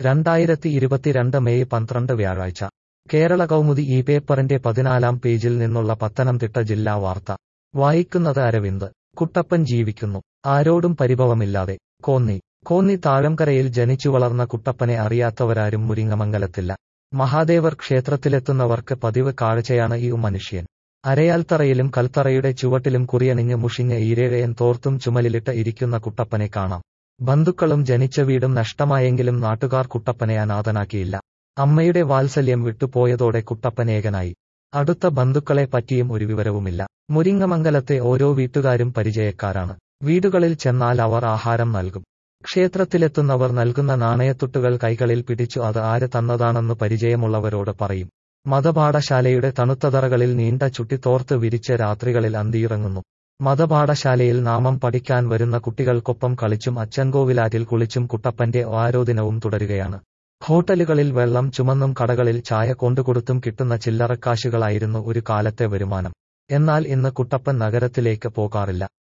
രണ്ടായിരത്തി ഇരുപത്തിരണ്ട് മെയ് പന്ത്രണ്ട് വ്യാഴാഴ്ച കേരള കൗമുദി ഈ പേപ്പറിന്റെ പതിനാലാം പേജിൽ നിന്നുള്ള പത്തനംതിട്ട ജില്ലാ വാർത്ത വായിക്കുന്നത് അരവിന്ദ് കുട്ടപ്പൻ ജീവിക്കുന്നു ആരോടും പരിഭവമില്ലാതെ കോന്നി കോന്നി താഴംകരയിൽ ജനിച്ചു വളർന്ന കുട്ടപ്പനെ അറിയാത്തവരാരും മുരിങ്ങമംഗലത്തില്ല മഹാദേവർ ക്ഷേത്രത്തിലെത്തുന്നവർക്ക് പതിവ് കാഴ്ചയാണ് ഈ മനുഷ്യൻ അരയാൽത്തറയിലും കൽത്തറയുടെ ചുവട്ടിലും കുറിയണിഞ്ഞ് മുഷിഞ്ഞ ഈരേഴയൻ തോർത്തും ചുമലിലിട്ട് ഇരിക്കുന്ന കുട്ടപ്പനെ കാണാം ബന്ധുക്കളും ജനിച്ച വീടും നഷ്ടമായെങ്കിലും നാട്ടുകാർ കുട്ടപ്പനെ അനാഥനാക്കിയില്ല അമ്മയുടെ വാത്സല്യം വിട്ടുപോയതോടെ കുട്ടപ്പൻ ഏകനായി അടുത്ത ബന്ധുക്കളെ പറ്റിയും ഒരു വിവരവുമില്ല മുരിങ്ങമംഗലത്തെ ഓരോ വീട്ടുകാരും പരിചയക്കാരാണ് വീടുകളിൽ ചെന്നാൽ അവർ ആഹാരം നൽകും ക്ഷേത്രത്തിലെത്തുന്നവർ നൽകുന്ന നാണയത്തുട്ടുകൾ കൈകളിൽ പിടിച്ചു അത് ആര് തന്നതാണെന്ന് പരിചയമുള്ളവരോട് പറയും മതപാഠശാലയുടെ തണുത്തതറകളിൽ നീണ്ട ചുട്ടിത്തോർത്ത് വിരിച്ച് രാത്രികളിൽ അന്തിയിറങ്ങുന്നു മതപാഠശാലയിൽ നാമം പഠിക്കാൻ വരുന്ന കുട്ടികൾക്കൊപ്പം കളിച്ചും അച്ചൻകോവിലാറ്റിൽ കുളിച്ചും കുട്ടപ്പന്റെ ആരോദിനവും തുടരുകയാണ് ഹോട്ടലുകളിൽ വെള്ളം ചുമന്നും കടകളിൽ ചായ കൊണ്ടുകൊടുത്തും കിട്ടുന്ന ചില്ലറക്കാശുകളായിരുന്നു ഒരു കാലത്തെ വരുമാനം എന്നാൽ ഇന്ന് കുട്ടപ്പൻ നഗരത്തിലേക്ക് പോകാറില്ല